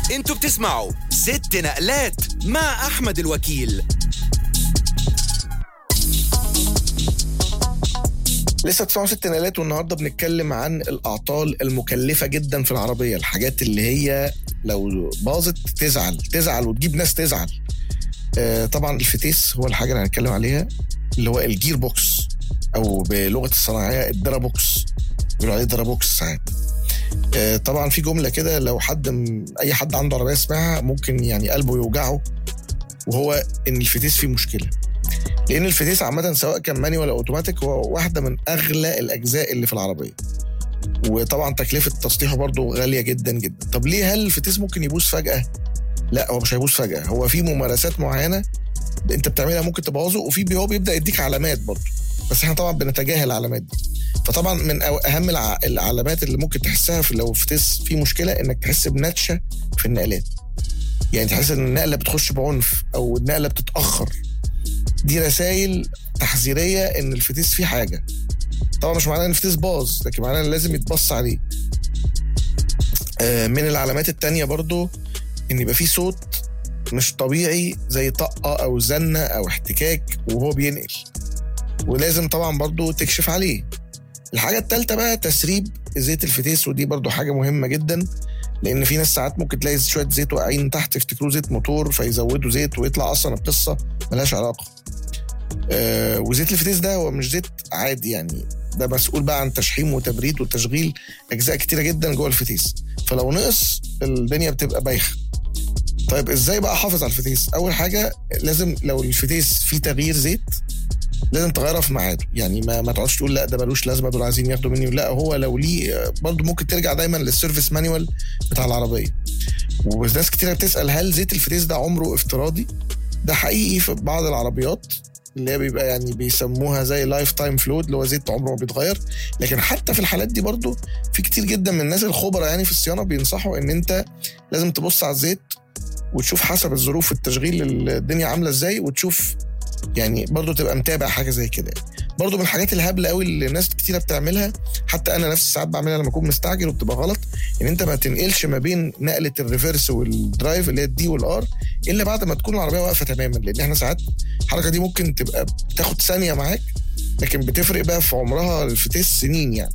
انتوا بتسمعوا ست نقلات مع احمد الوكيل لسه بتسمعوا ست نقلات والنهارده بنتكلم عن الاعطال المكلفه جدا في العربيه الحاجات اللي هي لو باظت تزعل تزعل وتجيب ناس تزعل آه طبعا الفتيس هو الحاجه اللي هنتكلم عليها اللي هو الجير بوكس او بلغه الصناعيه الدرا بوكس بيقولوا عليه درا بوكس ساعات آه طبعا في جمله كده لو حد م... اي حد عنده عربيه سمعها ممكن يعني قلبه يوجعه وهو ان الفتيس فيه مشكله لان الفتيس عامه سواء كان مانيوال او اوتوماتيك هو واحده من اغلى الاجزاء اللي في العربيه وطبعا تكلفه تصليحه برضه غاليه جدا جدا طب ليه هل الفتيس ممكن يبوظ فجاه لا هو مش هيبوظ فجاه هو في ممارسات معينه انت بتعملها ممكن تبوظه وفي هو بيبدا يديك علامات برضه بس احنا طبعا بنتجاهل العلامات دي فطبعا من اهم الع- العلامات اللي ممكن تحسها في لو الفتيس فيه مشكله انك تحس بنتشه في النقلات يعني تحس ان النقله بتخش بعنف او النقله بتتاخر دي رسائل تحذيريه ان الفتيس فيه حاجه طبعا مش معناه ان الفتيس باظ لكن معناه ان لازم يتبص عليه آه، من العلامات التانية برضو ان يبقى فيه صوت مش طبيعي زي طقه او زنه او احتكاك وهو بينقل ولازم طبعا برضو تكشف عليه الحاجه التالتة بقى تسريب زيت الفتيس ودي برضو حاجه مهمه جدا لان في ناس ساعات ممكن تلاقي شويه زيت واقعين تحت يفتكروه زيت موتور فيزودوا زيت ويطلع اصلا القصه ملهاش علاقه آه وزيت الفتيس ده هو مش زيت عادي يعني ده مسؤول بقى عن تشحيم وتبريد وتشغيل اجزاء كتيره جدا جوه الفتيس فلو نقص الدنيا بتبقى بايخه طيب ازاي بقى احافظ على الفتيس اول حاجه لازم لو الفتيس فيه تغيير زيت لازم تغيرها في ميعاده يعني ما, ما تقعدش تقول لا ده ملوش لازمه دول عايزين ياخدوا مني لا هو لو ليه آه، برضه ممكن ترجع دايما للسيرفيس مانيوال بتاع العربيه وناس كتير بتسال هل زيت الفتيس ده عمره افتراضي ده حقيقي في بعض العربيات اللي هي بيبقى يعني بيسموها زي لايف تايم فلويد اللي هو زيت عمره ما بيتغير لكن حتى في الحالات دي برضو في كتير جدا من الناس الخبراء يعني في الصيانه بينصحوا ان انت لازم تبص على الزيت وتشوف حسب الظروف التشغيل الدنيا عامله ازاي وتشوف يعني برضو تبقى متابع حاجه زي كده برضو من الحاجات الهبله قوي اللي ناس كتيره بتعملها حتى انا نفسي ساعات بعملها لما اكون مستعجل وبتبقى غلط ان انت ما تنقلش ما بين نقله الريفرس والدرايف اللي هي الدي والار الا بعد ما تكون العربيه واقفه تماما لان احنا ساعات الحركه دي ممكن تبقى بتاخد ثانيه معاك لكن بتفرق بقى في عمرها الفتيس سنين يعني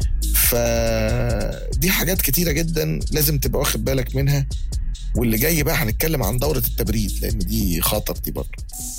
فدي حاجات كتيره جدا لازم تبقى واخد بالك منها واللي جاي بقى هنتكلم عن دوره التبريد لان دي خطر دي برضه